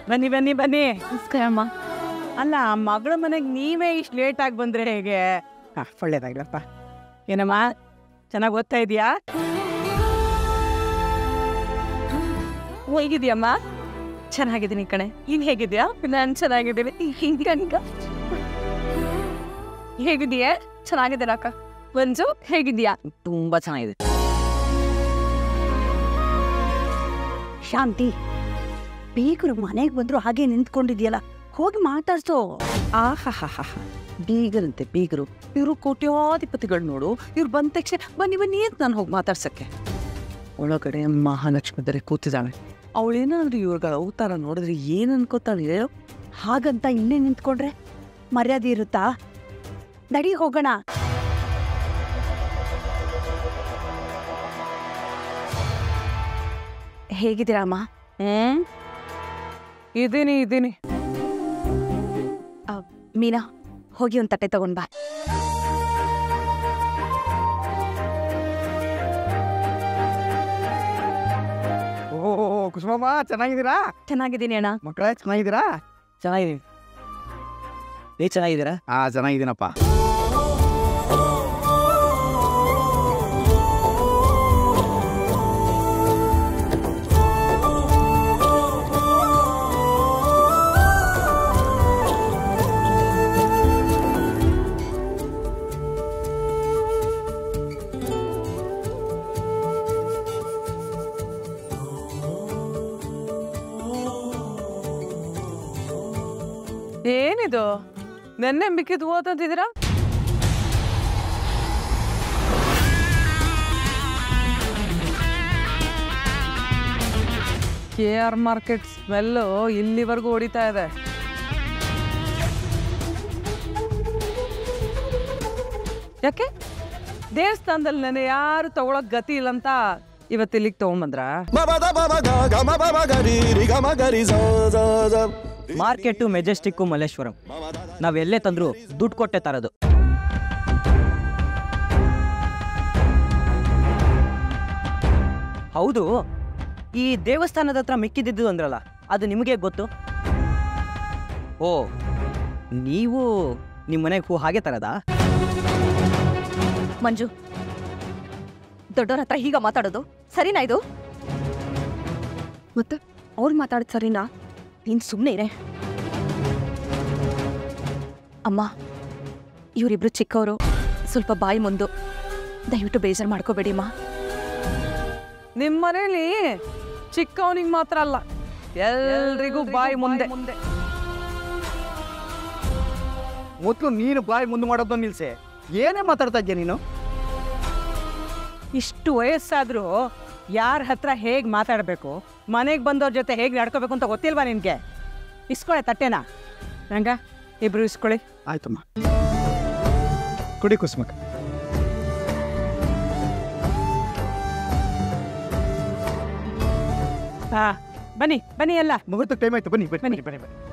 ಬನ್ನಿ ಬನ್ನಿ ಬನ್ನಿ ನಮಸ್ಕಾರ ಅಮ್ಮ ಅಲ್ಲ ಮಗಳ ಮನೆಗೆ ನೀವೇ ಇಷ್ಟು ಲೇಟ್ ಆಗಿ ಬಂದ್ರೆ ಹೇಗೆ ಹಾ ಒಳ್ಳೇದಾಗ್ಲಪ್ಪ ಏನಮ್ಮ ಚೆನ್ನಾಗಿ ಓದ್ತಾ ಇದೀಯಾ ಹೇಗಿದ್ಯಮ್ಮ ಚೆನ್ನಾಗಿದ್ದೀನಿ ಕಣೆ ನೀನ್ ಹೇಗಿದ್ಯಾ ನಾನು ಚೆನ್ನಾಗಿದ್ದೀನಿ ಹಿಂಗ ಹೇಗಿದೀಯ ಚೆನ್ನಾಗಿದ್ದೀರ ಅಕ್ಕ ಮಂಜು ಹೇಗಿದ್ಯಾ ತುಂಬಾ ಚೆನ್ನಾಗಿದೆ ಶಾಂತಿ ಬೀಗರು ಮನೆಗೆ ಬಂದ್ರು ಹಾಗೆ ನಿಂತ್ಕೊಂಡಿದ್ಯಲ್ಲ ಹೋಗಿ ಮಾತಾಡ್ಸೋ ಆಹಾಹಾಹಾ ಬೀಗರಂತೆ ಬೀಗರು ಇವರು ಕೋಟ್ಯಾಧಿಪತಿಗಳು ನೋಡು ಇವ್ರು ಬಂದ ತಕ್ಷಣ ಬನ್ನಿ ಬನ್ನಿ ಅಂತ ನಾನು ಹೋಗಿ ಮಾತಾಡ್ಸಕ್ಕೆ ಒಳಗಡೆ ಮಹಾಲಕ್ಷ್ಮಿ ಬೇರೆ ಕೂತಿದ್ದಾಳೆ ಅವಳೇನಾದ್ರೂ ಇವ್ರಗಳ ಅವತಾರ ನೋಡಿದ್ರೆ ಏನ್ ಅನ್ಕೋತಾಳೆ ಹೇಳು ಹಾಗಂತ ಇಲ್ಲೇ ನಿಂತ್ಕೊಂಡ್ರೆ ಮರ್ಯಾದೆ ಇರುತ್ತಾ ನಡಿ ಹೋಗೋಣ ಹೇಗಿದ್ದೀರಮ್ಮ ಹ್ಮ್ ಇದೀನಿ ಇದೀನಿ ಮೀನಾ ಹೋಗಿ ಒಂದು ತಟ್ಟೆ ತಗೊಂಡ್ ಬಾ ಓ ಕುಸುಮಮ್ಮ ಚೆನ್ನಾಗಿದ್ದೀರಾ ಚೆನ್ನಾಗಿದ್ದೀನಿ ಅಣ್ಣ ಮಕ್ಕಳೇ ಚೆನ್ನಾಗಿದ್ದೀರಾ ಚೆನ್ನಾಗಿದೀವಿ ನೀ ಚೆನ್ನಾಗಿದ್ದೀರಾ ಹಾ ಚೆನ್ನಾಗಿದ್ದೀನಪ್ಪ ಏನಿದು ನೆನ್ನೆ ಮಿಕ್ಕಿದ್ ಓದಂತಿದ್ದೀರಾ ಕೆ ಆರ್ ಮಾರ್ಕೆಟ್ ಸ್ಮೆಲ್ಲು ಇಲ್ಲಿವರೆಗೂ ಹೊಡಿತಾ ಇದೆ ಯಾಕೆ ದೇವಸ್ಥಾನದಲ್ಲಿ ನೆನೆ ಯಾರು ತಗೊಳಕ್ ಗತಿ ಇಲ್ಲ ಅಂತ ಇವತ್ತು ಇಲ್ಲಿಗೆ ತಗೊಂಬಂದ್ರ ಮಾರ್ಕೆಟು ಮೆಜೆಸ್ಟಿಕ್ಕು ಮಲ್ಲೇಶ್ವರಂ ನಾವೆಲ್ಲೇ ತಂದ್ರು ದುಡ್ಡು ಕೊಟ್ಟೆ ತರೋದು ಹೌದು ಈ ದೇವಸ್ಥಾನದ ಹತ್ರ ಮಿಕ್ಕಿದ್ದು ಅಂದ್ರಲ್ಲ ಅದು ನಿಮಗೆ ಗೊತ್ತು ಓ ನೀವು ನಿಮ್ಮ ಮನೆಗೆ ಹೂ ಹಾಗೆ ತರದಾ ಮಂಜು ದೊಡ್ಡವ್ರ ಹತ್ರ ಹೀಗ ಮಾತಾಡೋದು ಸರಿನಾ ಇದು ಮತ್ತೆ ಅವ್ರು ಮಾತಾಡೋದು ಸರಿನಾ ನೀನ್ ಸುಮ್ಮನೆ ಇರೇ ಅಮ್ಮ ಇವರಿಬ್ರು ಚಿಕ್ಕವರು ಸ್ವಲ್ಪ ಬಾಯಿ ಮುಂದು ದಯವಿಟ್ಟು ಬೇಜಾರು ಮಾಡ್ಕೋಬೇಡಿ ಅಮ್ಮ ನಿಮ್ಮ ಮನೇಲಿ ಚಿಕ್ಕವನಿಗೆ ಮಾತ್ರ ಅಲ್ಲ ಎಲ್ರಿಗೂ ಬಾಯಿ ಮುಂದೆ ಮೊದಲು ನೀನು ಬಾಯಿ ಮುಂದೆ ಮಾಡೋದು ನಿಲ್ಸೆ ಏನೇ ಮಾತಾಡ್ತಾ ಇದ್ಯಾ ನೀನು ಇಷ್ಟು ವಯಸ್ಸಾದ್ರೂ ಯಾರ ಹತ್ರ ಹೇಗೆ ಮಾತಾಡಬೇಕು ಮನೆಗೆ ಬಂದವ್ರ ಜೊತೆ ಹೇಗೆ ನಡ್ಕೋಬೇಕು ಅಂತ ಗೊತ್ತಿಲ್ವಾ ನಿನಗೆ ಇಸ್ಕೊಳೆ ತಟ್ಟೆನಾ ನಂಗ ಇಬ್ರು ಇಸ್ಕೊಳ್ಳಿ ಆಯ್ತಮ್ಮ ಕುಡಿ ಕುಸುಮಕ್ಕ ಹಾ ಬನ್ನಿ ಬನ್ನಿ ಎಲ್ಲ ಮುಹೂರ್ತಕ್ಕೆ ಟೈಮ್ ಆಯ್ತು ಬನ್ನಿ ಬನ್ನಿ ಬನ್ನಿ. ಬನ್ನಿ ಬನ್ನಿ